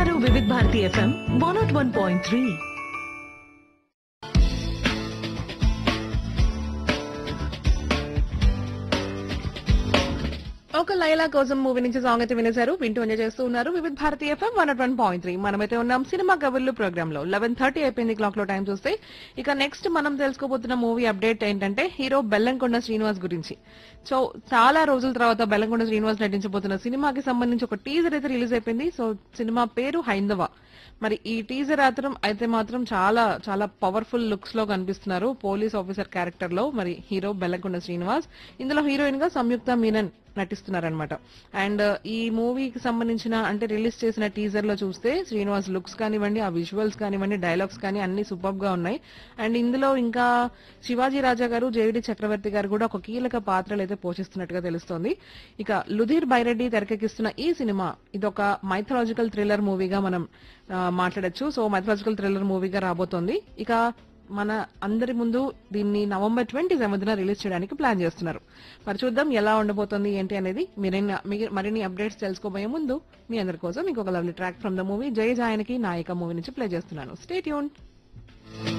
వింటున్నారు Vividh Bharati FM one nought one point three ఒక లైలా కోసం మూవీ నుంచి సాంగ్ అయితే వినేశారు వింటూ ఎంజాయ్ చేస్తూ ఉన్నారు Vividh Bharati FM one one point three మనమైతే ఉన్నాం సినిమా కబుర్లు ప్రోగ్రామ్ లో లెవెన్ థర్టీ అయిపోయింది క్లాక్ లో టైం చూస్తే ఇక నెక్స్ట్ మనం తెలుసుకోబోతున్న మూవీ అప్డేట్ ఏంటంటే హీరో బెల్లంకొండ శ్రీనివాస్ గురించి సో చాలా రోజుల తర్వాత బెల్లంకొండ శ్రీనివాస్ నటించబోతున్న సినిమాకి సంబంధించి ఒక టీజర్ అయితే రిలీజ్ అయిపోయింది సో సినిమా పేరు హైందవ మరి ఈ టీజర్ మాత్రం అయితే మాత్రం చాలా చాలా పవర్ఫుల్ లుక్స్ లో కనిపిస్తున్నారు పోలీస్ ఆఫీసర్ క్యారెక్టర్ లో మరి హీరో బెల్లంకొండ శ్రీనివాస్ ఇందులో హీరోయిన్ గా సంయుక్త మీనన్ నటిస్తున్నారనమాట అండ్ ఈ మూవీకి సంబంధించిన అంటే రిలీజ్ చేసిన టీజర్ లో చూస్తే శ్రీనివాస్ లుక్స్ కానివ్వండి ఆ విజువల్స్ కానివ్వండి డైలాగ్స్ కానీ అన్ని సూపర్ గా ఉన్నాయి అండ్ ఇందులో ఇంకా శివాజీ రాజా గారు జేవిడి చక్రవర్తి గారు కూడా ఒక కీలక పాత్రలు అయితే పోషిస్తున్నట్టుగా తెలుస్తోంది ఇక లుధీర్ బైరెడ్డి తెరకెక్కిస్తున్న ఈ సినిమా ఇదొక మైథలాజికల్ థ్రిల్లర్ మూవీగా మనం ఆ, మాట్లాడొచ్చు సో మైథలాజికల్ థ్రిల్లర్ మూవీగా రాబోతోంది ఇక మన అందరి ముందు దీన్ని నవంబర్ ట్వంటీ సెవెంత్న రిలీజ్ చేయడానికి ప్లాన్ చేస్తున్నారు మరి చూద్దాం ఎలా ఉండబోతోంది ఏంటి అనేది మీరైనా మీ- మరిన్ని అప్డేట్స్ తెలుసుకోబోయే ముందు మీ అందరి కోసం ఇంకొక lovely track from the movie Jai జాయనికి నాయక మూవీ నుంచి ప్లే చేస్తున్నాను స్టేట్ యూన్